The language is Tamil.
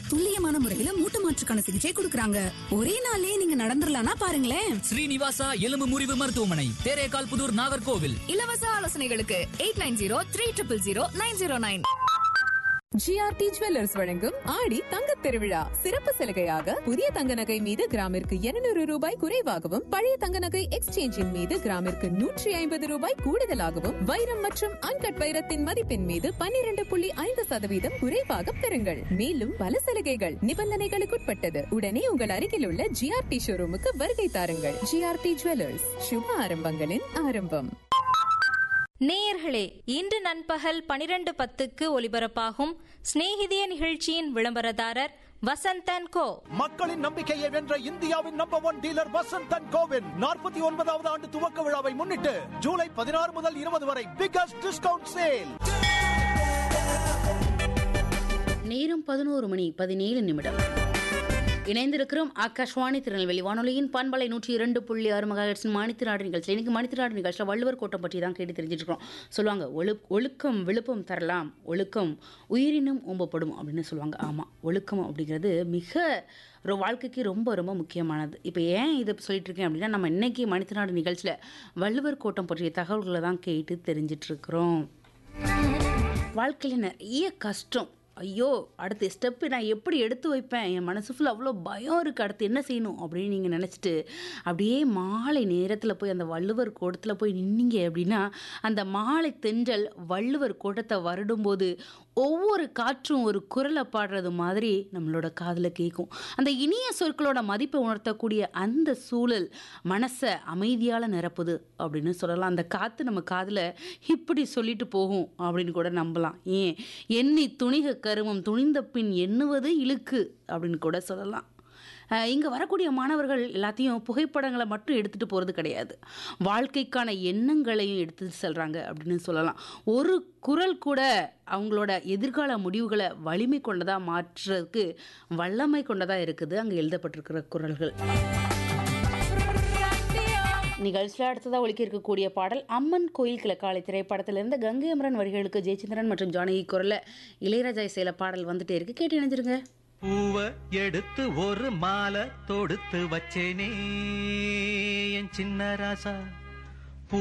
துல்லியமான முறையில மூட்டு மாற்றுக்கான சிகிச்சை கொடுக்கறாங்க ஒரே நாளே நீங்க நடந்துடலாம்னா பாருங்களேன் ஸ்ரீனிவாசா எலும்பு முறிவு மருத்துவமனை தேரேகால் புதூர் நாகர்கோவில் இலவச ஆலோசனைகளுக்கு eight nine zero three triple zero nine zero nine GRT jewellers வழங்கும் ஆடி தங்கத் திருவிழா சிறப்பு சலுகையாக புதிய தங்க நகை மீது கிராமிற்கு 200 ரூபாய் குறைவாகவும் பழைய தங்க நகை எக்ஸ்சேஞ்சின் மீது கிராமிற்கு நூற்றி ஐம்பது ரூபாய் கூடுதலாகவும் வைரம் மற்றும் அன்கட் வைரத்தின் மதிப்பின் மீது 12.5% புள்ளி ஐந்து சதவீதம் குறைவாக பெறுங்கள் மேலும் பல சலுகைகள் நிபந்தனைகளுக்குட்பட்டது உடனே உங்கள் அருகில் உள்ள ஜிஆர்டி ஷோரூமுக்கு வருகை தாருங்கள் ஜிஆர்டி ஜுவல்லர்ஸ் சுப ஆரம்பங்களின் ஆரம்பம் நேயர்களே இன்று நண்பகல் பனிரெண்டு பத்துக்கு ஒலிபரப்பாகும் சிநேகிதிய நிகழ்ச்சியின் விளம்பரதாரர் வசந்தன் கோ மக்களின் நம்பிக்கையை வென்ற இந்தியாவின் நம்பர் ஒன் டீலர் வசந்தன் கோவின் நாற்பத்தி ஒன்பதாவது ஆண்டு துவக்க விழாவை முன்னிட்டு ஜூலை பதினாறு முதல் இருபது வரை பிகஸ்ட் டிஸ்கவுண்ட் சேல் நேரம் பதினோரு மணி பதினேழு நிமிடம் இணைந்திருக்கிறோம் ஆகாஷ்வாணி திருநெல்வேலி வானொலியின் பண்பலை நூற்றி இரண்டு புள்ளி ஆறு மகாஹெட்ஸின் மணித்திராடு நிகழ்ச்சி இன்னைக்கு மணித்திராடு நிகழ்ச்சியில் வள்ளுவர் கோட்டம் பற்றி தான் கேட்டு தெரிஞ்சுட்டு இருக்கோம் சொல்லுவாங்க ஒழு ஒழுக்கம் விழுப்பம் தரலாம் ஒழுக்கம் உயிரினும் ஓம்பப்படும் அப்படின்னு சொல்லுவாங்க ஆமாம் ஒழுக்கம் அப்படிங்கிறது மிக ஒரு வாழ்க்கைக்கு ரொம்ப ரொம்ப முக்கியமானது இப்போ ஏன் இதை சொல்லிட்டு இருக்கேன் அப்படின்னா நம்ம இன்னைக்கு மணித்திராடு நிகழ்ச்சியில் வள்ளுவர் கோட்டம் பற்றிய தகவல்களை தான் கேட்டு தெரிஞ்சிட்டு இருக்கிறோம் வாழ்க்கையில் நிறைய கஷ்டம் ஐயோ அடுத்த ஸ்டெப்பு நான் எப்படி எடுத்து வைப்பேன் என் மனசு ஃபுல்லாக அவ்வளோ பயம் இருக்குது அடுத்து என்ன செய்யணும் அப்படின்னு நீங்கள் நினச்சிட்டு அப்படியே மாலை நேரத்தில் போய் அந்த வள்ளுவர் கோட்டத்தில் போய் நின்னீங்க அப்படின்னா அந்த மாலை தென்றல் வள்ளுவர் கோட்டத்தை வருடும்போது ஒவ்வொரு காற்றும் ஒரு குரலை பாடுறது மாதிரி நம்மளோட காதில் கேட்கும் அந்த இனிய சொற்களோட மதிப்பை உணர்த்தக்கூடிய அந்த சூழல் மனசை அமைதியால் நிரப்புது அப்படின்னு சொல்லலாம் அந்த காற்று நம்ம காதில் இப்படி சொல்லிட்டு போகும் அப்படின்னு கூட நம்பலாம் ஏன் எண்ணி துணிக கருமம் துணிந்த பின் எண்ணுவது இழுக்கு அப்படின்னு கூட சொல்லலாம் இங்கே வரக்கூடிய மாணவர்கள் எல்லாத்தையும் புகைப்படங்களை மட்டும் எடுத்துகிட்டு போகிறது கிடையாது வாழ்க்கைக்கான எண்ணங்களையும் எடுத்துட்டு செல்கிறாங்க அப்படின்னு சொல்லலாம் ஒரு குரல் கூட அவங்களோட எதிர்கால முடிவுகளை வலிமை கொண்டதாக மாற்றுறதுக்கு வல்லமை கொண்டதாக இருக்குது அங்கே எழுதப்பட்டிருக்கிற குரல்கள் நிகழ்ச்சியில் அடுத்ததாக ஒழிக்க இருக்கக்கூடிய பாடல் அம்மன் கோயில் கிழக்காலை திரைப்படத்திலிருந்து கங்கை அமரன் வரிகளுக்கு ஜெயச்சந்திரன் மற்றும் ஜானகி குரலில் இளையராஜா இசையில பாடல் வந்துட்டே இருக்கு கேட்டு இணைஞ்சிருங்க பூவ எடுத்து ஒரு மாலை தொடுத்து வச்சேனே என் சின்ன ராசா